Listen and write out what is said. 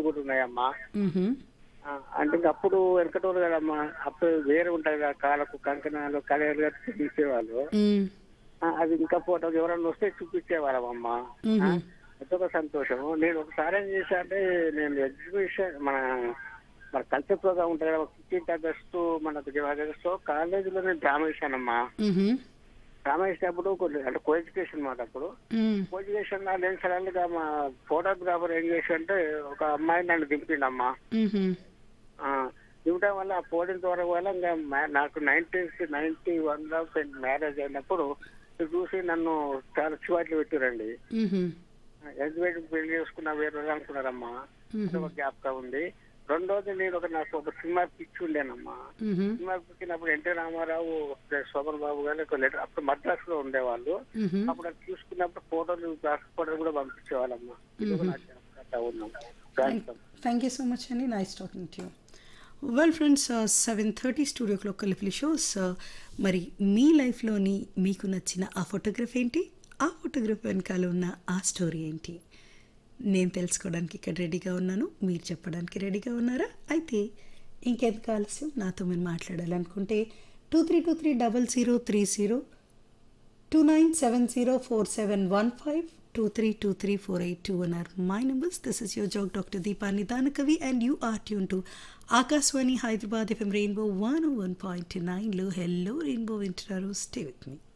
కూడా ఉన్నాయమ్మా మ్హూ. ఆ, అంటే ఇంక అప్పుడు వెనకటోళ్ళు కదమ్మా అప్పుడు వేరే ఉంటాయి కదా కాళ్ళకు కంకణాలు కలర్గా తీసేవాళ్ళు మ్. ఆ, అది ఇంకా ఫోటో ఎవరన్నా వస్తే చూపించేవాళ్ళమమ్మా మ్హూ. అదొక సంతోషం నేను ఒకసారి ఏం చేశా అంటే నేను ఎగ్జిబిషన్ మన మన కల్చర్ ప్రోగ్రామ్ ఉంటుంది కదా ఫిఫ్టీన్త్ ఆగస్టు మనకు ఆగస్టు కాలేజీలో నేను డ్రామా వేసానమ్మా మ్హూ. డ్రామా వేసినప్పుడు కొన్ని అంటే కో ఎడ్యుకేషన్ మాట అప్పుడు మ్. కో ఎడ్యుకేషన్ నేను సడన్ గా మా ఫోటోగ్రాఫర్ ఏం చేసి అంటే ఒక అమ్మాయి నన్ను దింపిండమ్మా మ్హూ. ఆ, దింపడం వల్ల ఆ పోడిన ద్వారా వల్ల ఇంకా మా- నాకు నైన్టీన్ నైన్టీ వన్ లో మ్యారేజ్ అయినప్పుడు ఇది చూసి నన్ను చాలా చివాట్లు పెట్టారండి మ్హూ. ఎగ్జిబిట్ పెళ్లి చేసుకున్న వేరే వాళ్ళు అనుకున్నారమ్మా అది ఒక జ్ఞాపకం ఉంది రెండోది నేను ఒక నాకు ఒక సినిమా పిచ్చి ఉండేనమ్మా మ్హూ. సినిమా పిచ్చినప్పుడు ఎన్టీ రామారావు శోభన్ బాబు గారు ఒక లెటర్ అప్పుడు మద్రాస్ లో ఉండేవాళ్ళు మ్హూ. అప్పుడు అది చూసుకున్నప్పుడు ఫోటోలు ఫోటోలు కూడా పంపించేవాళ్ళమ్మా ఇది ఒక నా జ్ఞాపకం ఉన్నాం జ్ఞాపకం. థ్యాంక్ యూ సో మచ్ అండి nice talking to you well friends seven thirty studio clock కలిపి షోస్ మరి మీ లైఫ్లోని మీకు నచ్చిన ఆ ఫోటోగ్రఫీ ఏంటి ఆ ఫోటోగ్రఫీ వెనకాల ఉన్న ఆ స్టోరీ ఏంటి నేను తెలుసుకోవడానికి ఇక్కడ రెడీగా ఉన్నాను మీరు చెప్పడానికి రెడీగా ఉన్నారా అయితే ఇంకెందుకు ఆలస్యం నాతో మీరు మాట్లాడాలనుకుంటే two three two three double zero three zero two nine seven zero four seven one five two three two three four eight two one or my numbers this is your jock doctor Deepa Nidanakavi and you are tune to Akashvani Hyderabad FM rainbow one one point నైన్లో hello rainbow వింటున్నారు stay with me